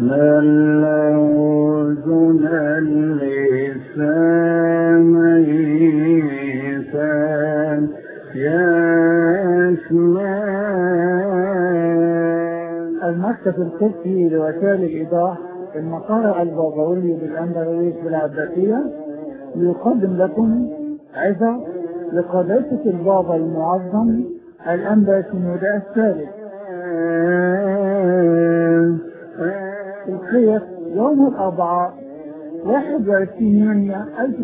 ملوزن اللسان ميسان يسمان المكتب القدسي لوسائل الإيضاح المقارئ البابوي بالأندلس بالعباسية يقدم لكم عظة لقداسة البابا المعظم الأنبا سنودا الثالث القيس يوم الأربعاء 21 يونيو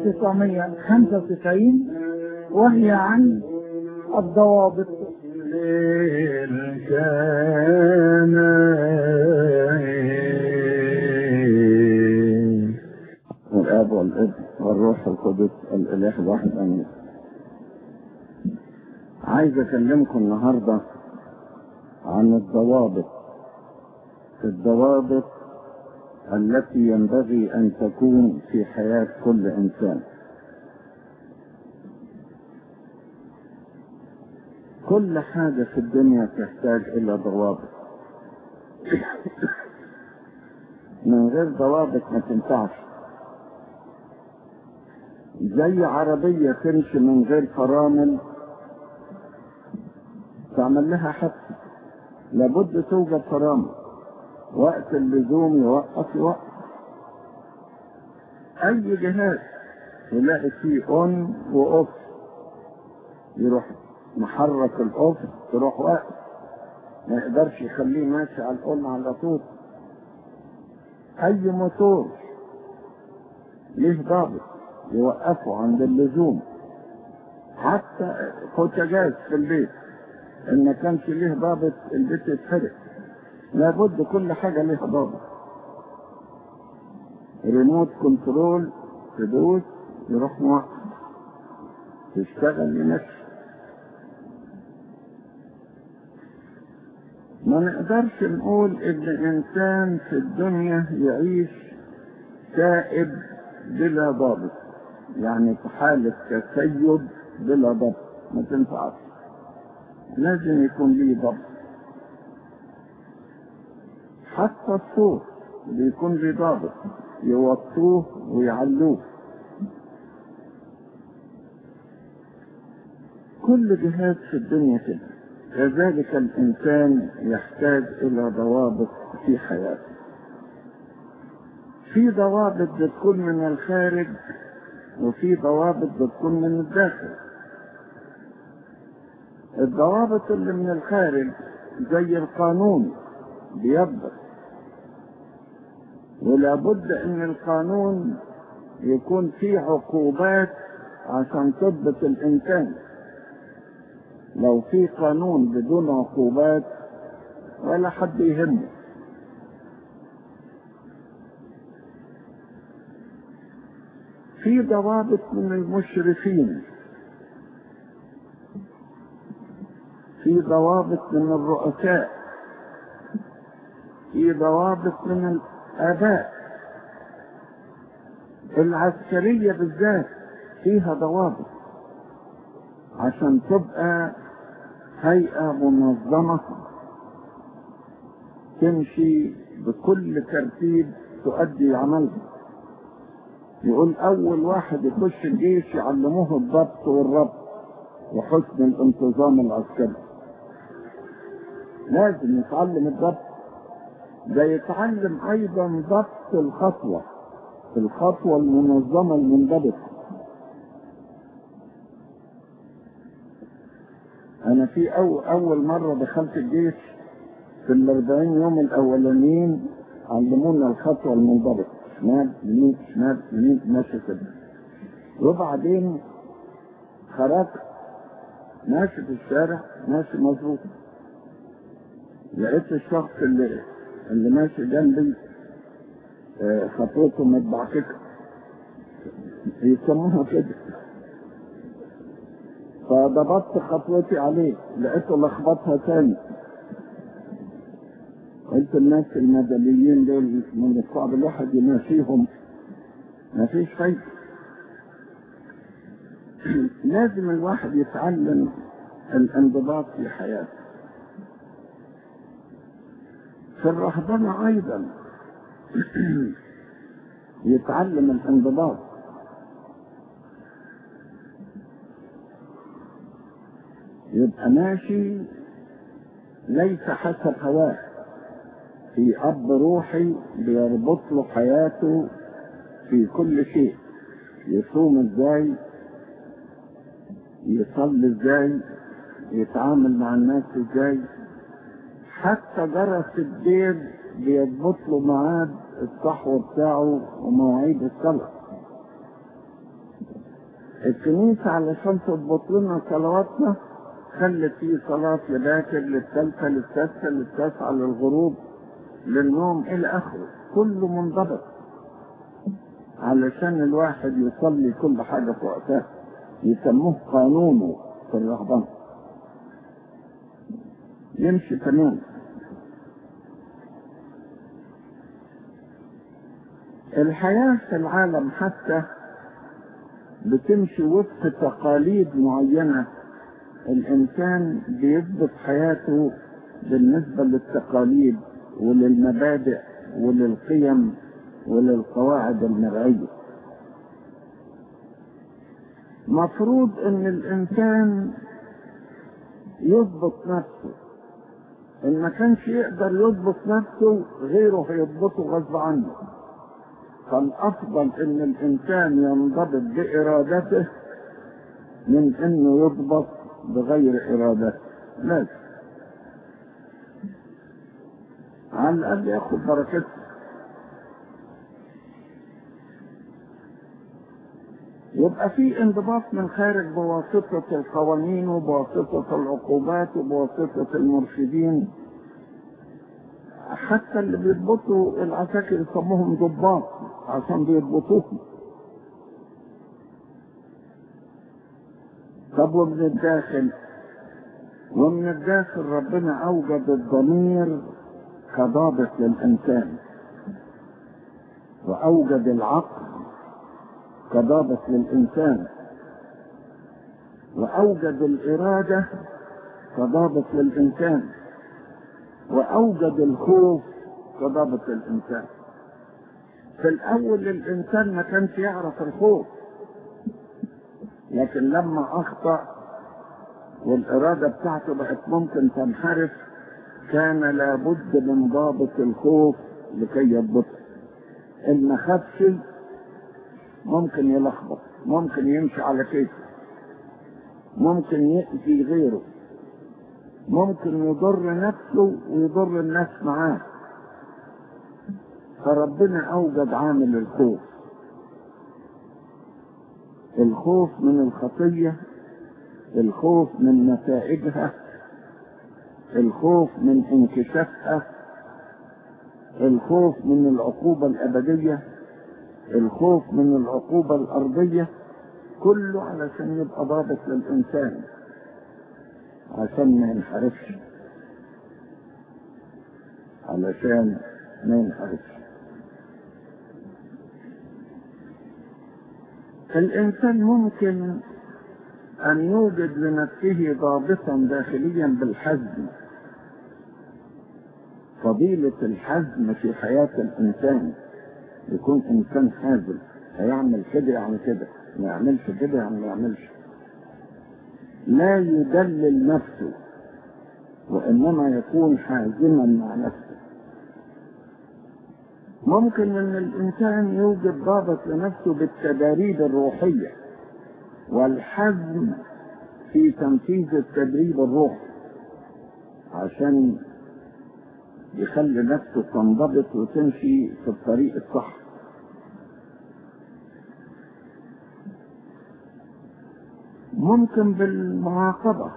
1995 وهي عن الضوابط للكنائن والآب والابن والروح القدس الإله الواحد آمين عايز أكلمكم النهاردة عن الضوابط الضوابط التي ينبغي أن تكون في حياة كل إنسان كل حاجة في الدنيا تحتاج إلى ضوابط من غير ضوابط ما تنفعش زي عربية تمشي من غير فرامل تعمل لها حادثة لابد توجد فرامل وقت اللزوم يوقف يوقف أي جهاز يلاقي فيه أون وأوف يروح محرك الأوف تروح واقف ما يقدرش يخليه ماشي على الأون على طول أي موتور ليه ضابط يوقفه عند اللزوم حتى بوتاجاز في البيت ان ما كانش ليه ضابط البيت يتحرق لابد كل حاجة ليها ضابط ريموت كنترول تدوس يروح موقف تشتغل لنفسه ما نقدرش نقول ان انسان في الدنيا يعيش سائب بلا ضابط يعني في حالة تسيب بلا ضبط ما تنفعش لازم يكون ليه ضبط حتى الصوت بيكون ليه ضابط يوطوه ويعلوه كل جهاز في الدنيا كده كذلك الإنسان يحتاج إلى ضوابط في حياته في ضوابط بتكون من الخارج وفي ضوابط بتكون من الداخل الضوابط اللي من الخارج زي القانون بيضبط ولابد ان القانون يكون فيه عقوبات عشان تضبط الانسان لو في قانون بدون عقوبات ولا حد يهمه في ضوابط من المشرفين في ضوابط من الرؤساء في ضوابط من الآباء العسكرية بالذات فيها ضوابط عشان تبقى هيئة منظمة تمشي بكل ترتيب تؤدي عملها يقول أول واحد يخش الجيش يعلموه الضبط والربط وحسن الانتظام العسكري لازم يتعلم الضبط ده يتعلم أيضا ضبط الخطوة الخطوة المنظمة المنضبطة أنا في أو أول مرة دخلت الجيش في الأربعين يوم الأولانيين علمونا الخطوة المنضبطة شمال يمين شمال يمين ماشي كده وبعدين خرجت ماشي في الشارع ماشي مظبوط لقيت الشخص اللي اللي ماشي جنبي آه، خطوته متبعككة يسموها كده فضبطت خطوتي عليه لقيته لخبطها تاني قلت الناس المدنيين دول من الصعب الواحد يماشيهم ما فيش فايدة لازم الواحد يتعلم الانضباط في حياته في الرهبنة أيضا يتعلم الانضباط يبقى ماشي ليس حسب هواه في أب روحي بيربط له حياته في كل شيء يصوم ازاي يصلي ازاي يتعامل مع الناس ازاي حتى جرس الدير بيضبط له ميعاد الصحو بتاعه ومواعيد الصلاة الكنيسة علشان تضبط لنا صلواتنا خلت فيه صلاة لباكر للثالثة للسادسة للتاسعة للغروب للنوم إلى آخره كله منضبط علشان الواحد يصلي كل حاجة في وقتها يسموه قانونه في الرهبان يمشي تمام الحياة في العالم حتى بتمشي وفق تقاليد معينة الإنسان بيثبت حياته بالنسبة للتقاليد وللمبادئ وللقيم وللقواعد المرعية مفروض ان الانسان يضبط نفسه ان ما كانش يقدر يضبط نفسه غيره هيضبطه غصب عنه فالافضل ان الانسان ينضبط بارادته من انه يضبط بغير ارادته لازم على الاقل ياخد بركته يبقى في انضباط من خارج بواسطة القوانين وبواسطة العقوبات وبواسطة المرشدين حتى اللي بيضبطوا العساكر يسموهم ضباط عشان بيضبطوهم طب ومن الداخل ومن الداخل ربنا أوجد الضمير كضابط للإنسان وأوجد العقل كضابط للإنسان وأوجد الإرادة كضابط للإنسان وأوجد الخوف كضابط للإنسان في الأول الإنسان ما كانش يعرف الخوف لكن لما أخطأ والإرادة بتاعته بقت ممكن تنحرف كان لابد من ضابط الخوف لكي يضبطه إن ما خافش ممكن يلخبط ممكن يمشي على كيفه ممكن يأذي غيره ممكن يضر نفسه ويضر الناس معاه فربنا أوجد عامل الخوف الخوف من الخطية الخوف من نتائجها الخوف من انكشافها الخوف من العقوبة الأبدية الخوف من العقوبة الأرضية كله علشان يبقى ضابط للإنسان عشان ما ينحرفش علشان ما ينحرفش الإنسان ممكن أن يوجد لنفسه ضابطا داخليا بالحزم فضيلة الحزم في حياة الإنسان يكون إنسان حازم هيعمل كده يعني كده ما يعملش كده يعني ما يعملش لا يدلل نفسه وإنما يكون حازما مع نفسه ممكن ان الانسان يوجد ضابط لنفسه بالتداريب الروحية والحزم في تنفيذ التدريب الروحي عشان يخلي نفسه تنضبط وتمشي في الطريق الصح ممكن بالمعاقبة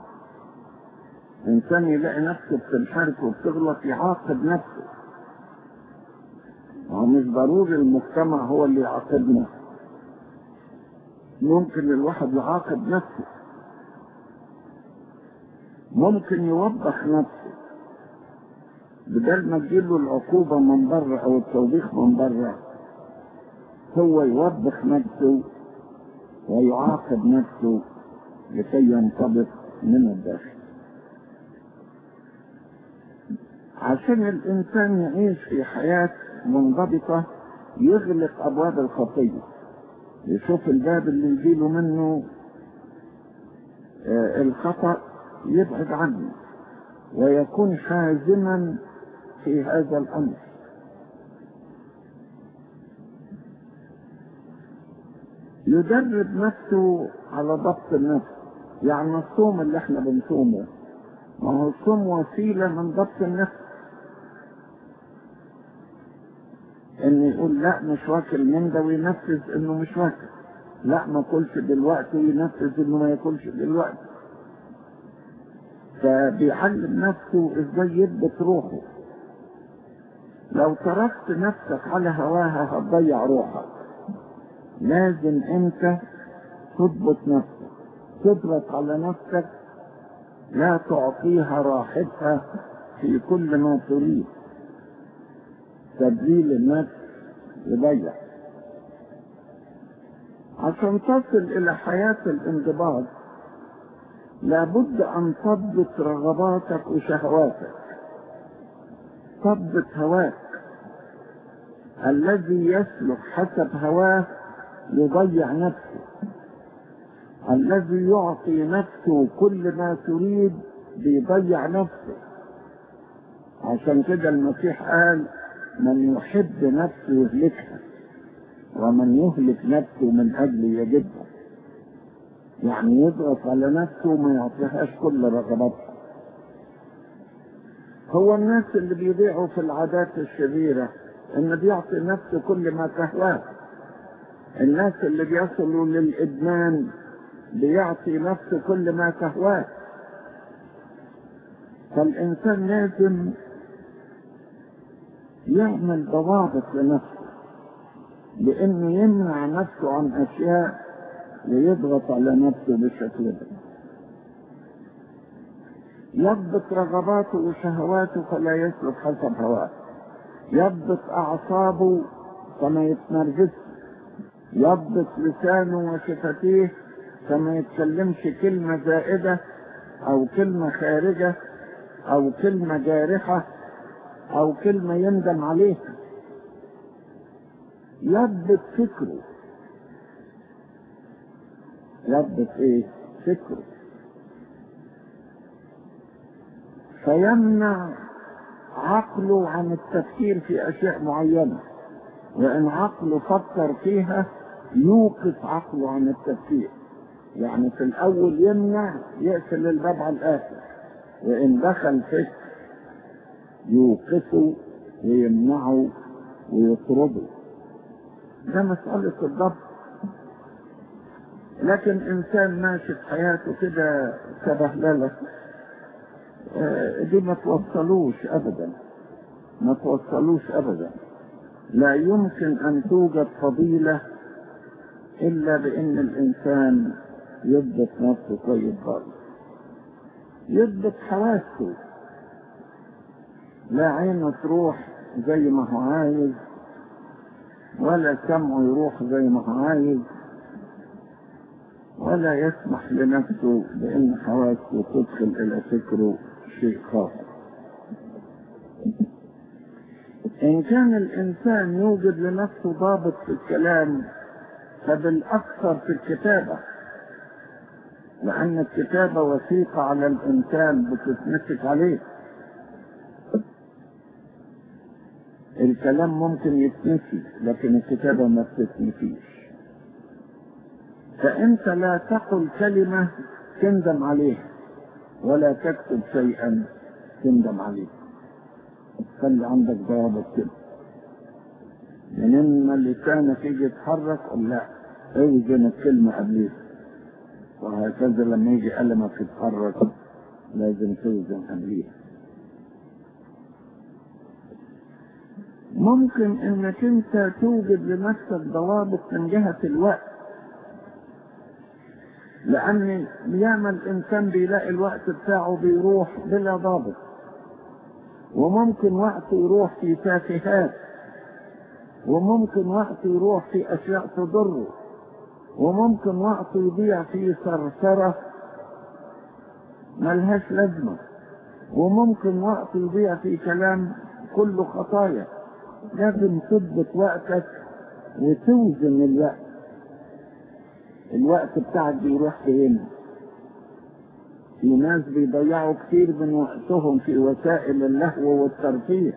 إنسان يلاقي نفسه بتنحرف وبتغلط يعاقب نفسه هو مش ضروري المجتمع هو اللي يعاقبنا ممكن الواحد يعاقب نفسه ممكن يوبخ نفسه بدل ما تجيله العقوبة من بره أو التوبيخ من بره هو يوبخ نفسه ويعاقب نفسه لكي ينطبق من الداخل عشان الإنسان يعيش في حياة منضبطة يغلق أبواب الخطية يشوف الباب اللي يجيله منه آه، الخطأ يبعد عنه ويكون حازما في هذا الأمر يدرب نفسه على ضبط النفس يعني الصوم اللي احنا بنصومه ما هو الصوم وسيلة من ضبط النفس ان يقول لا مش واكل من ده وينفذ انه مش واكل لا ما اكلش دلوقتي وينفذ انه ما ياكلش دلوقتي فبيعلم نفسه ازاي يضبط روحه لو تركت نفسك على هواها هتضيع روحك لازم انت تضبط نفسك تضغط على نفسك لا تعطيها راحتها في كل ما تريد تبديل النفس يضيع عشان تصل الى حياة الانضباط لابد ان تضبط رغباتك وشهواتك تضبط هواك الذي يسلك حسب هواه يضيع نفسه الذي يعطي نفسه كل ما تريد بيضيع نفسه عشان كده المسيح قال من يحب نفسه يهلكها ومن يهلك نفسه من اجل يجدها يعني يضغط على نفسه وما يعطيهاش كل رغباتها هو الناس اللي بيضيعوا في العادات الشريرة ان بيعطي نفسه كل ما تهواه الناس اللي بيصلوا للإدمان بيعطي نفسه كل ما تهواه فالإنسان لازم يعمل ضوابط لنفسه بأنه يمنع نفسه عن أشياء ويضغط على نفسه بالشكل ده يضبط رغباته وشهواته فلا يسلك حسب هواه يضبط أعصابه فما يتنرفزش يضبط لسانه وشفتيه فما يتكلمش كلمة زائدة أو كلمة خارجة أو كلمة جارحة أو كلمة يندم عليها يضبط فكره يضبط إيه؟ فكره فيمنع عقله عن التفكير في أشياء معينة وإن عقله فكر فيها يوقف عقله عن التفكير يعني في الأول يمنع يقفل الباب على الآخر وإن دخل فكر يوقفه ويمنعه ويطرده ده مسألة الضبط لكن إنسان ماشي في حياته كده كبهللة آه، دي ما توصلوش أبدا ما توصلوش أبدا لا يمكن أن توجد فضيلة إلا بأن الإنسان يضبط نفسه كويس خالص يضبط حواسه لا عينه تروح زي ما هو عايز ولا سمعه يروح زي ما هو عايز ولا يسمح لنفسه بأن حواسه تدخل إلى فكره شيء خاطئ إن كان الإنسان يوجد لنفسه ضابط في الكلام فبالأكثر في الكتابة لأن الكتابة وثيقة على الإنسان بتتمسك عليه الكلام ممكن يتنسي لكن الكتابة ما بتتنسيش فأنت لا تقل كلمة تندم عليها ولا تكتب شيئا تندم عليه خلي عندك ضوابط كده من ان لسانك يجي يتحرك قل لا اوزن الكلمة قبليها وهكذا لما يجي قلمك يتحرك لازم توزن قبليها ممكن انك انت توجد لنفسك ضوابط من جهة الوقت لان ياما الانسان بيلاقي الوقت بتاعه بيروح بلا ضابط وممكن وقت يروح في تافهات وممكن وقت يروح في اشياء تضره وممكن وقت يضيع في ثرثرة ملهاش لازمة وممكن وقت يضيع في كلام كله خطايا لازم تضبط وقتك وتوزن الوقت الوقت بتاعك بيروح فين في ناس بيضيعوا كتير من وقتهم في وسائل اللهو والترفيه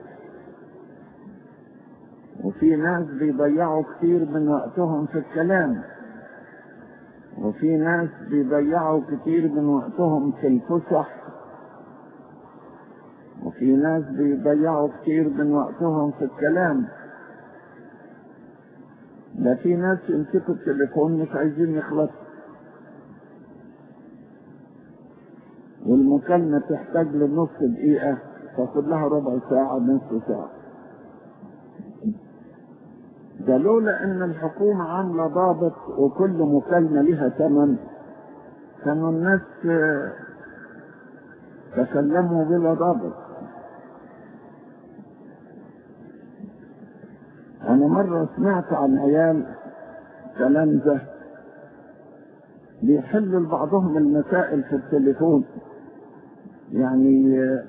وفي ناس بيضيعوا كتير من وقتهم في الكلام وفي ناس بيضيعوا كتير من وقتهم في الفسح وفي ناس بيضيعوا كتير من وقتهم في الكلام ده في ناس يمسكوا التليفون مش عايزين يخلصوا والمكالمة تحتاج لنص دقيقة تاخد لها ربع ساعة نصف ساعة ده لولا ان الحكومة عاملة ضابط وكل مكالمة لها ثمن كانوا الناس تكلموا بلا ضابط انا مرة سمعت عن عيال تلامذة بيحلوا لبعضهم المسائل في التليفون يعني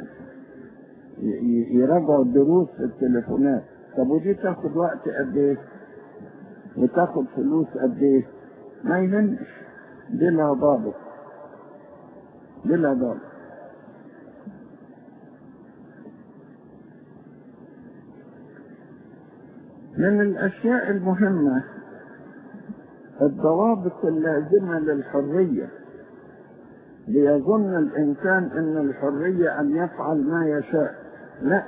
يراجعوا الدروس في التليفونات طب ودي تاخد وقت قد ايه وتاخد فلوس قد ايه ما يهمش بلا ضابط بلا ضابط من الاشياء المهمه الضوابط اللازمه للحريه ليظن الانسان ان الحريه ان يفعل ما يشاء لا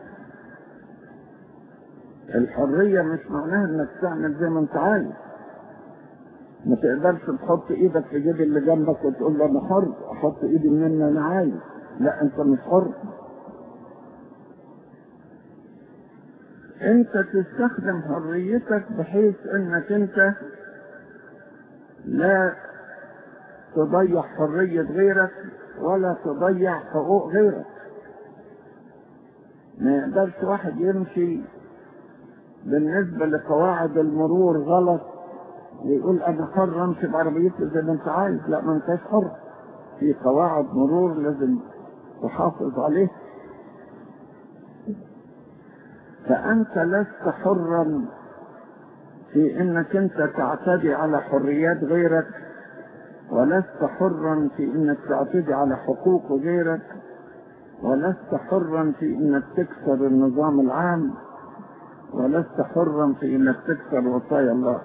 الحريه مش معناها انك تعمل زي ما انت عايز ما تقدرش تحط ايدك في جيب اللي جنبك وتقول له انا حر احط ايدي منين انا عايز لا انت مش حر انت تستخدم حريتك بحيث انك انت لا تضيع حرية غيرك ولا تضيع حقوق غيرك ما يقدرش واحد يمشي بالنسبة لقواعد المرور غلط ويقول انا حر امشي بعربيتي زي ما انت عايز لا ما انتش حر في قواعد مرور لازم تحافظ عليه فانت لست حرا في انك انت تعتدي على حريات غيرك ولست حرا في انك تعتدي على حقوق غيرك ولست حرا في انك تكسر النظام العام ولست حرا في انك تكسر وصايا الله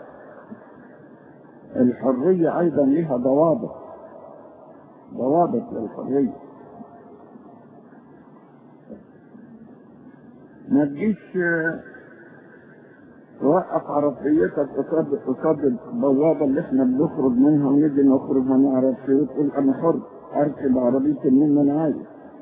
الحرية ايضا لها ضوابط ضوابط للحرية ما تجيش توقف عربيتك قصاد قصاد البوابه اللي احنا بنخرج منها ونيجي نخرج ما نعرفش وتقول انا حر اركب عربيتي من ما انا عايز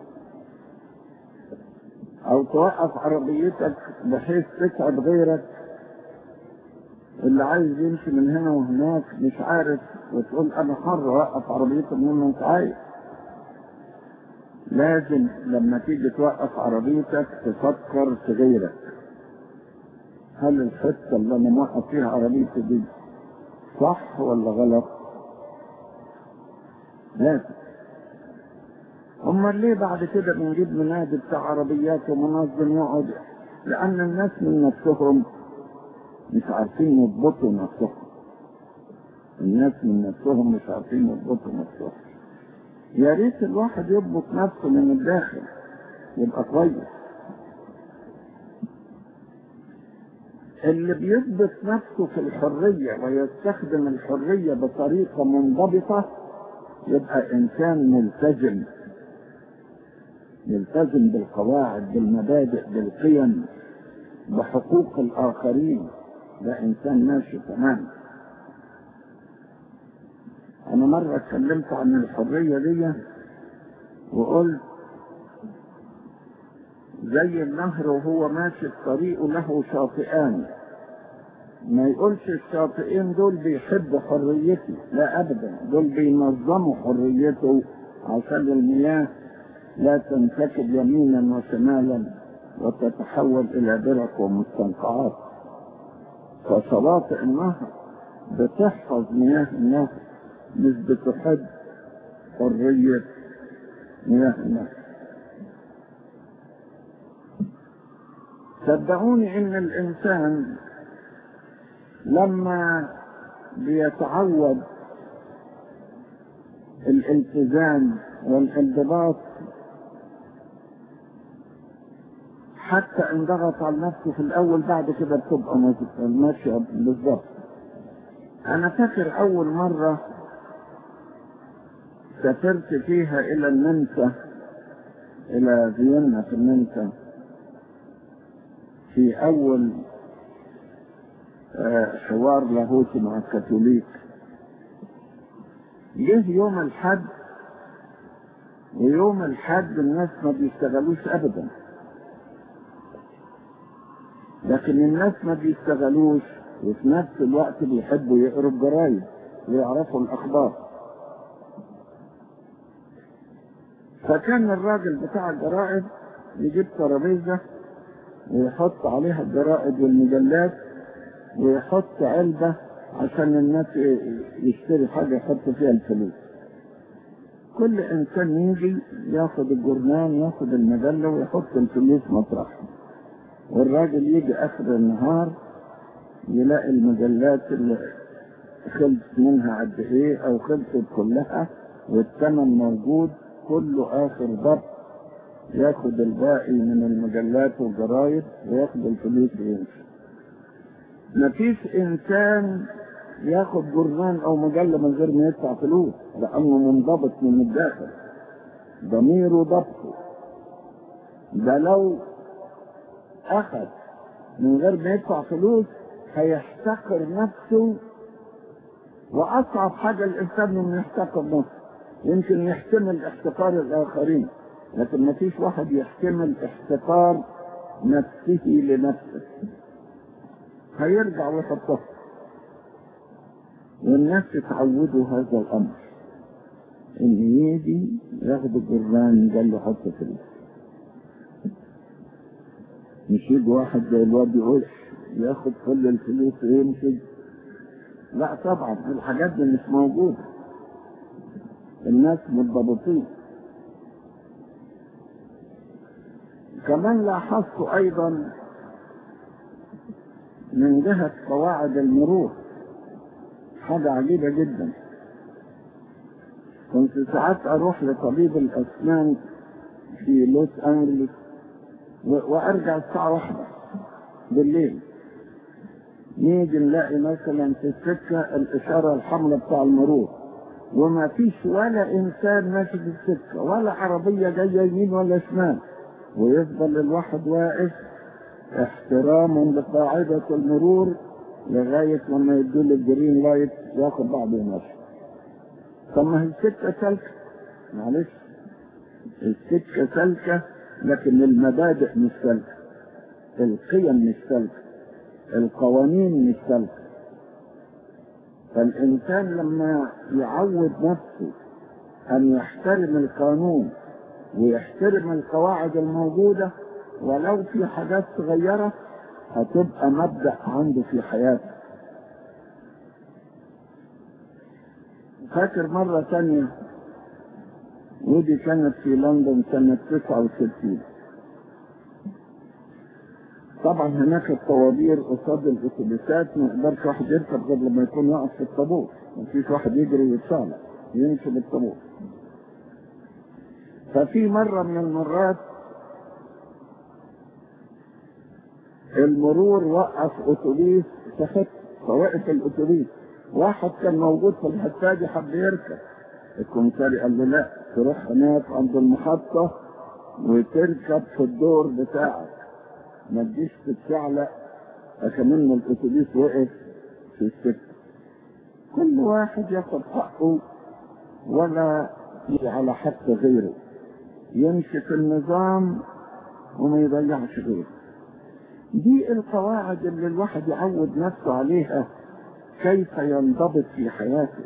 او توقف عربيتك بحيث تسعد غيرك اللي عايز يمشي من هنا وهناك مش عارف وتقول انا حر اوقف عربيتي من ما انت عايز لازم لما تيجي توقف عربيتك تفكر في غيرك هل الحته اللي انا موقف فيها عربيتي دي صح ولا غلط؟ لازم امال ليه بعد كده بنجيب منادي بتاع عربيات ومنظم يقعد لان الناس من نفسهم مش عارفين يضبطوا نفسهم الناس من نفسهم مش عارفين يضبطوا نفسهم يا ريت الواحد يضبط نفسه من الداخل يبقى كويس اللي بيثبت نفسه في الحرية ويستخدم الحرية بطريقة منضبطة يبقى إنسان ملتزم يلتزم بالقواعد بالمبادئ بالقيم بحقوق الآخرين ده إنسان ماشي تمام أنا مرة اتكلمت عن الحرية دي وقلت زي النهر وهو ماشي في طريقه له شاطئان ما يقولش الشاطئين دول بيحبوا حريتي لا ابدا دول بينظموا حريته عشان المياه لا تنسكب يمينا وشمالا وتتحول الى برك ومستنقعات فشواطئ النهر بتحفظ مياه النهر مش بتحب حرية مياه النهر صدقوني ان الانسان لما بيتعود الالتزام والانضباط حتى ان ضغط على نفسه في الاول بعد كده بتبقى ماشيه بالظبط انا فاكر اول مره سافرت فيها الى النمسا الى فيينا في النمسا في اول حوار لاهوتي مع الكاثوليك جه يوم الحد ويوم الحد الناس ما بيشتغلوش ابدا لكن الناس ما بيشتغلوش وفي نفس الوقت بيحبوا يقروا الجرايد ويعرفوا الاخبار فكان الراجل بتاع الجرائد يجيب ترابيزه ويحط عليها الجرائد والمجلات ويحط علبة عشان الناس يشتري حاجة يحط فيها الفلوس كل انسان يجي ياخد الجرنان ياخد المجلة ويحط الفلوس مطرحها والراجل يجي اخر النهار يلاقي المجلات اللي خلص منها قد ايه او خلصت كلها والثمن موجود كله اخر ضبط ياخد الباقي من المجلات والجرايد وياخد الفلوس ويمشي مفيش انسان ياخد جرنان او مجلة من غير ما يدفع فلوس لانه منضبط من الداخل ضميره ضبطه ده لو اخذ من غير ما يدفع فلوس هيحتقر نفسه واصعب حاجة الانسان انه يحتقر نفسه يمكن يحتمل احتقار الاخرين لكن مفيش واحد يحتمل احتقار نفسه لنفسه هيرجع ويحطها والناس يتعودوا هذا الامر ان يجي ياخد الجران قال له حط فلوس مش يجي واحد زي الواد يقول ياخد كل الفلوس ويمشي لا طبعا الحاجات دي مش موجوده الناس متضبطين كمان لاحظت ايضا من جهة قواعد المرور حاجة عجيبة جدا كنت ساعات اروح لطبيب الاسنان في لوس انجلوس وارجع الساعة واحدة بالليل نيجي نلاقي مثلا في السكة الاشارة الحمراء بتاع المرور وما فيش ولا انسان ماشي في السكة ولا عربية جاية يمين ولا شمال ويفضل الواحد واقف احتراما لقاعدة المرور لغاية لما يدول الجرين لايت ياخد بعضه وماشي طب ما هي السكة سالكة معلش السكة سالكة لكن المبادئ مش سالكة القيم مش سالكة القوانين مش سالكة فالإنسان لما يعود نفسه أن يحترم القانون ويحترم القواعد الموجودة ولو في حاجات صغيرة هتبقى مبدأ عنده في حياته فاكر مرة تانية ودي كانت في لندن سنة 69 طبعا هناك الطوابير قصاد الاتوبيسات ما يقدرش واحد يركب غير لما يكون واقف في الطابور مفيش واحد يجري ويتشعلق يمشي بالطابور ففي مرة من المرات المرور وقف اتوبيس في حته فوقف الاتوبيس واحد كان موجود في الحتاجي حب يركب الكمساري قال له لا تروح هناك عند المحطة وتركب في الدور بتاعك ما تجيش تتشعلق كمان الاتوبيس وقف في السكة كل واحد ياخد حقه ولا على حق غيره يمشي في النظام وما يضيعش غيره دي القواعد اللي الواحد يعود نفسه عليها كيف ينضبط في حياته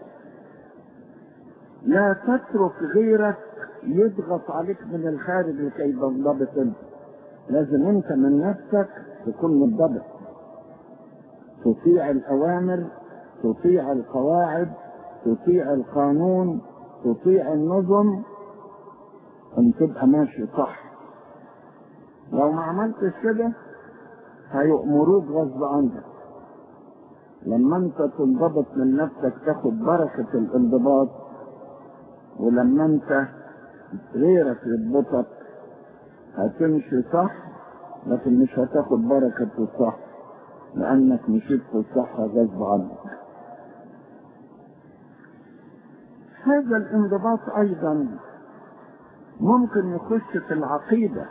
لا تترك غيرك يضغط عليك من الخارج لكي تنضبط انت لازم انت من نفسك تكون منضبط تطيع الاوامر تطيع القواعد تطيع القانون تطيع النظم ان تبقى ماشي صح لو ما عملتش كده هيأمروك غصب عنك لما انت تنضبط من نفسك تاخد بركة الانضباط ولما انت غيرك يضبطك هتمشي صح لكن مش هتاخد بركة الصح لأنك مشيت في الصح غصب عنك هذا الانضباط أيضا ممكن يخش في العقيدة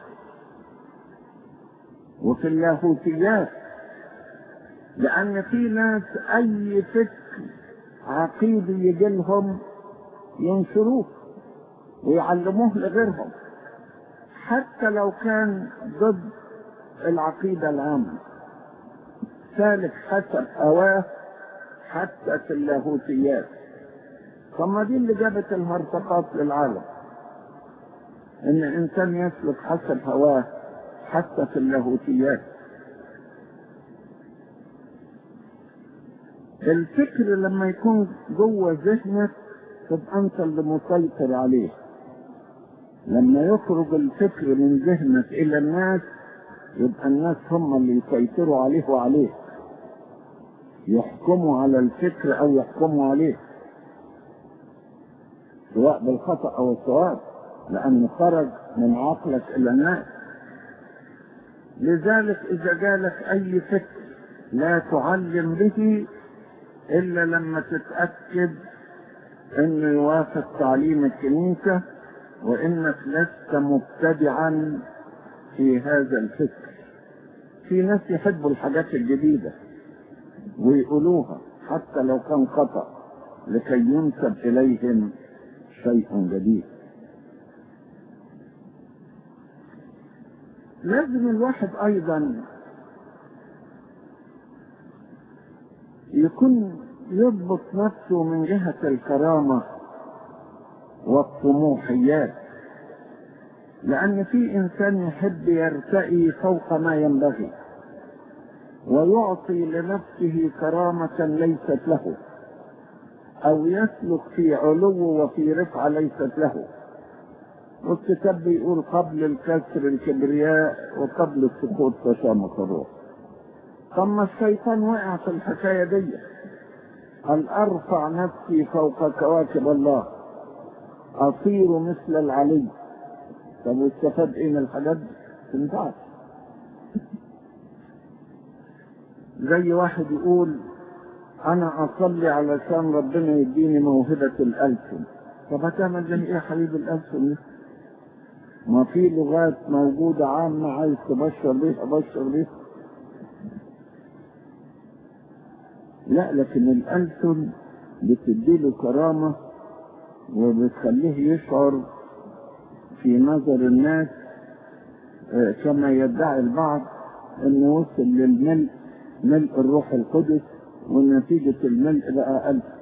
وفي اللاهوتيات لأن في ناس أي فكر عقيدي يجي لهم ينشروه ويعلموه لغيرهم حتى لو كان ضد العقيدة العامة سالك حسب هواه حتى في اللاهوتيات طب ما دي اللي جابت الهرطقات للعالم ان انسان يسلك حسب هواه حتى في اللاهوتيات الفكر لما يكون جوه ذهنك تبقى انت اللي مسيطر عليه لما يخرج الفكر من ذهنك الى الناس يبقى الناس هم اللي يسيطروا عليه وعليه يحكموا على الفكر او يحكموا عليه سواء بالخطأ او الصواب لانه خرج من عقلك الى الناس لذلك اذا جالك اي فكر لا تعلم به الا لما تتاكد انه يوافق تعليم الكنيسه وانك لست مبتدعا في هذا الفكر في ناس يحبوا الحاجات الجديده ويقولوها حتى لو كان خطا لكي ينسب اليهم شيء جديد لازم الواحد ايضا يكون يضبط نفسه من جهة الكرامة والطموحيات لأن في إنسان يحب يرتقي فوق ما ينبغي ويعطي لنفسه كرامة ليست له أو يسلك في علو وفي رفعة ليست له والكتاب بيقول قبل الكسر الكبرياء وقبل السقوط تشامخ الروح طب ما الشيطان وقع في الحكاية دي أن أرفع نفسي فوق كواكب الله أصير مثل العلي طب واستفاد إيه من الحاجات دي؟ تنفعش زي واحد يقول أنا أصلي علشان ربنا يديني موهبة الألسن طب هتعمل زي إيه يا حبيب الألسن دي؟ ما في لغات موجودة عامة عايز تبشر بيها بشر بيها لا لكن الألسن بتديله كرامة وبتخليه يشعر في نظر الناس كما يدعي البعض انه وصل للملء ملء الروح القدس ونتيجة الملء بقى ألف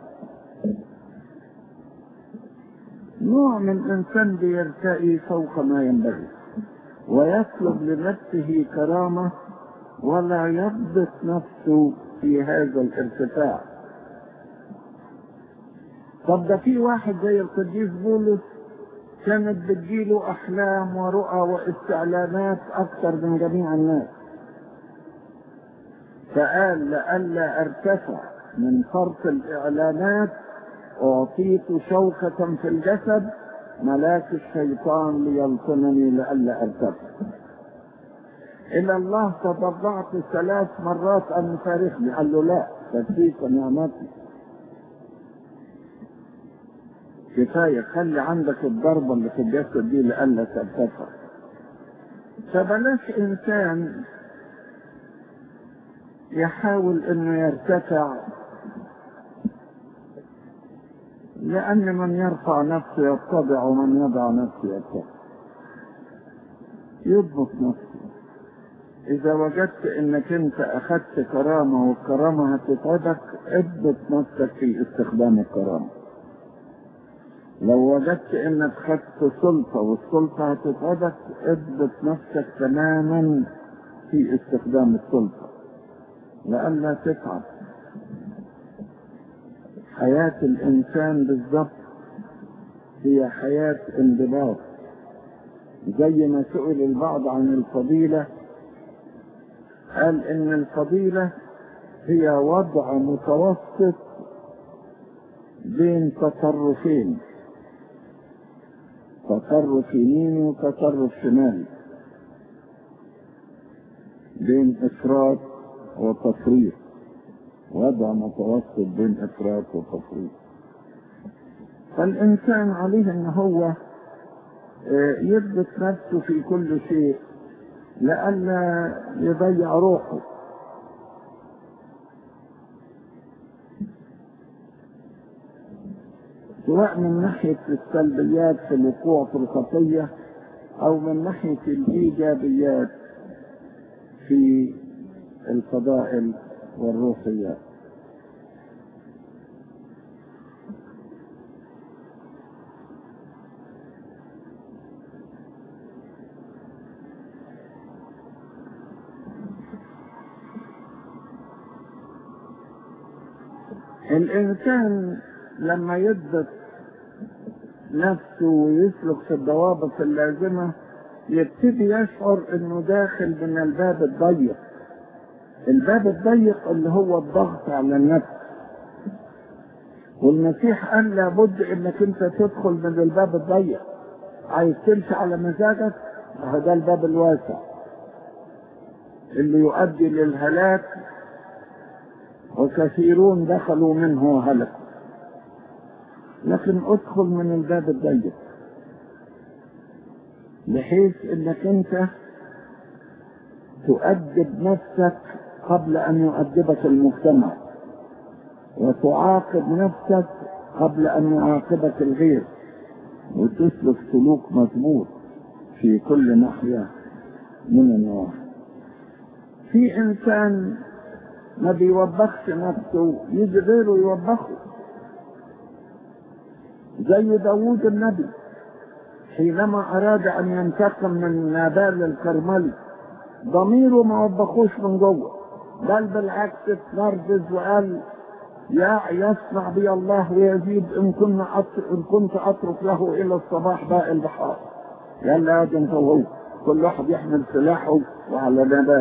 نوع من الإنسان بيرتقي فوق ما ينبغي ويطلب لنفسه كرامة ولا يضبط نفسه في هذا الارتفاع طب ده في واحد زي القديس بولس كانت بتجيله احلام ورؤى واستعلانات اكثر من جميع الناس فقال لئلا ارتفع من فرط الاعلانات اعطيت شوكة في الجسد ملاك الشيطان ليلقنني لئلا ارتفع إلى الله تضرعت ثلاث مرات أن يفارقني قال له لا تكفيك نعمتي كفاية خلي عندك الضربة اللي في الجسد دي لئلا ترتفع فبلاش إنسان يحاول إنه يرتفع لأن من يرفع نفسه يتضع ومن يضع نفسه يرتفع يضبط نفسه إذا وجدت إنك أنت أخذت كرامة والكرامة هتتعبك اضبط نفسك في استخدام الكرامة. لو وجدت إنك خدت سلطة والسلطة هتتعبك اضبط نفسك تماما في استخدام السلطة. لئلا تتعب. حياة الإنسان بالضبط هي حياة انضباط. زي ما سئل البعض عن الفضيلة قال ان الفضيلة هي وضع متوسط بين تصرفين تصرف يميني وتصرف شمالي بين افراط وتفريط وضع متوسط بين افراط وتفريط فالانسان عليه ان هو يثبت نفسه في كل شيء لئلا يضيع روحه سواء من ناحية السلبيات في الوقوع في الخطية أو من ناحية الإيجابيات في الفضائل والروحيات الإنسان لما يضبط نفسه ويسلك في الضوابط اللازمة يبتدي يشعر انه داخل من الباب الضيق الباب الضيق اللي هو الضغط على النفس والمسيح قال لابد انك انت تدخل من الباب الضيق عايز تمشي على مزاجك ده الباب الواسع اللي يؤدي للهلاك وكثيرون دخلوا منه وهلكوا لكن ادخل من الباب الضيق بحيث انك انت تؤدب نفسك قبل ان يؤدبك المجتمع وتعاقب نفسك قبل ان يعاقبك الغير وتسلك سلوك مضبوط في كل ناحية من النواحي في انسان ما بيوبخش نفسه يجي غيره يوبخه زي داوود النبي حينما أراد أن ينتقم من نابال الكرملي ضميره ما وبخوش من جوه بل بالعكس اتنرفز وقال يا يصنع بي الله ويزيد إن كنا أترك إن كنت أترك له إلى الصباح باقي البحار قال لا أنت وهو كل واحد يحمل سلاحه وعلى نبال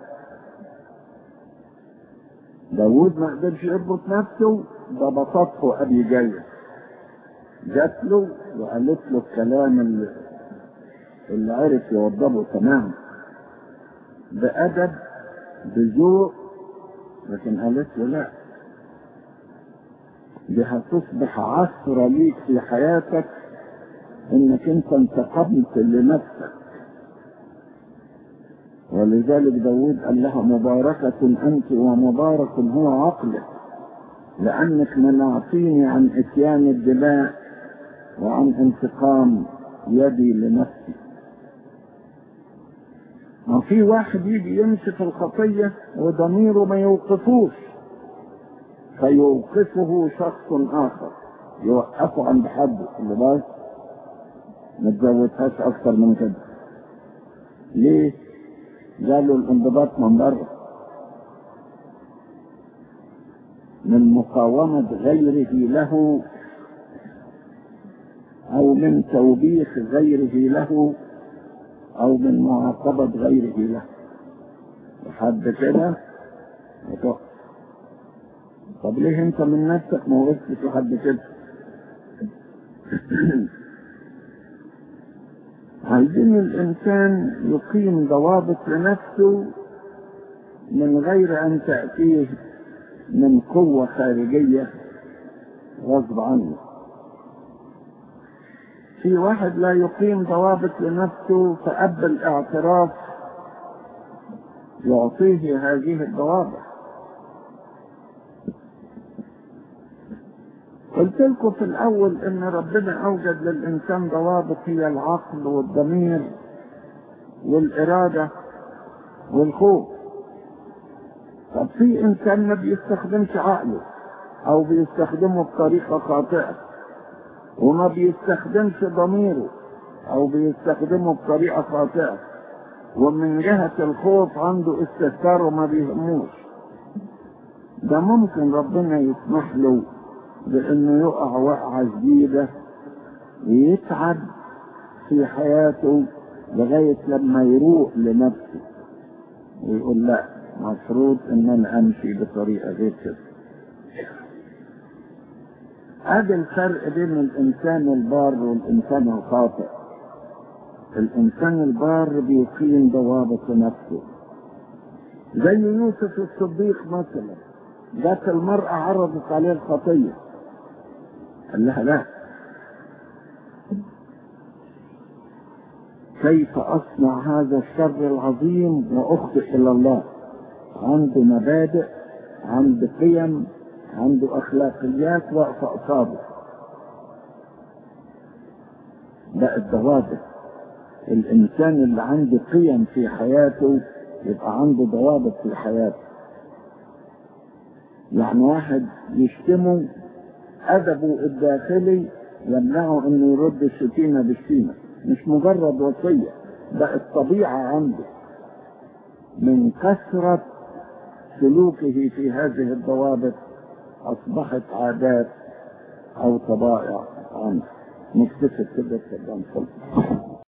داوود ما قدرش يربط نفسه ده بسطه أبي جايه جات له وقالت له الكلام اللي, اللي عرف يوضبه تمام بأدب بذوق لكن قالت له لا دي هتصبح عثرة ليك في حياتك انك انت انتقمت لنفسك ولذلك داود قال لها مباركة انت ومبارك هو عقلك لانك منعتيني عن اتيان الدماء وعن انتقام يدي لنفسي ما في واحد يجي يمشي في الخطية وضميره ما يوقفوش فيوقفه شخص آخر يوقفه عند حد اللي بس ما تزودهاش أكثر من كده ليه؟ قالوا الانضباط من بره من مقاومة غيره له أو من توبيخ غيره له أو من معاقبة غيره له لحد كده وتقف طب ليه انت من نفسك ما وقفتش لحد كده عايزين الإنسان يقيم ضوابط لنفسه من غير أن تأتيه من قوة خارجية غصب عنه في واحد لا يقيم ضوابط لنفسه فأب الاعتراف يعطيه هذه الضوابط قلت لكم في الأول إن ربنا أوجد للإنسان ضوابط هي العقل والضمير والإرادة والخوف طب في إنسان ما بيستخدمش عقله أو بيستخدمه بطريقة خاطئة وما بيستخدمش ضميره أو بيستخدمه بطريقة خاطئة ومن جهة الخوف عنده استهتار وما بيهموش ده ممكن ربنا يسمح له بانه يقع وقعة جديدة ويتعب في حياته لغاية لما يروق لنفسه ويقول لا مفروض ان انا امشي بطريقة غير كده ادي الفرق بين الانسان البار والانسان الخاطئ الانسان البار بيقيم ضوابط نفسه زي يوسف الصديق مثلا ذات المرأة عرضت عليه الخطية قال لها لا كيف أصنع هذا الشر العظيم وأخطئ إلى الله عنده مبادئ عنده قيم عنده أخلاقيات واقفة قصاده ده الضوابط الإنسان اللي عنده قيم في حياته يبقى عنده ضوابط في حياته يعني واحد يشتمه أدبه الداخلي يمنعه انه يرد الشتيمة بالشتيمة مش مجرد وصية بقت طبيعة عنده من كثرة سلوكه في هذه الضوابط أصبحت عادات أو طبائع عنه نكتفي كده في